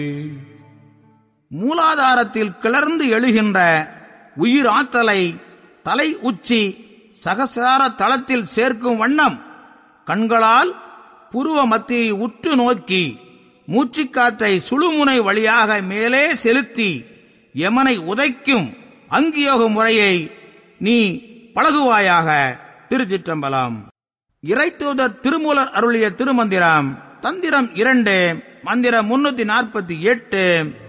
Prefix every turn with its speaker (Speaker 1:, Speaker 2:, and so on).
Speaker 1: மூலாதாரத்தில் கிளர்ந்து எழுகின்ற உயிர் ஆற்றலை தலை உச்சி சகசார தளத்தில் சேர்க்கும் வண்ணம் கண்களால் புருவ மத்தியை உற்று நோக்கி மூச்சுக்காற்றை சுழுமுனை வழியாக மேலே செலுத்தி யமனை உதைக்கும் அங்கியோக முறையை நீ பழகுவாயாக திருச்சிற்றம்பலம் இறைத்தூதர் திருமூலர் அருளிய திருமந்திரம் தந்திரம் இரண்டு மந்திரம் முன்னூத்தி நாற்பத்தி எட்டு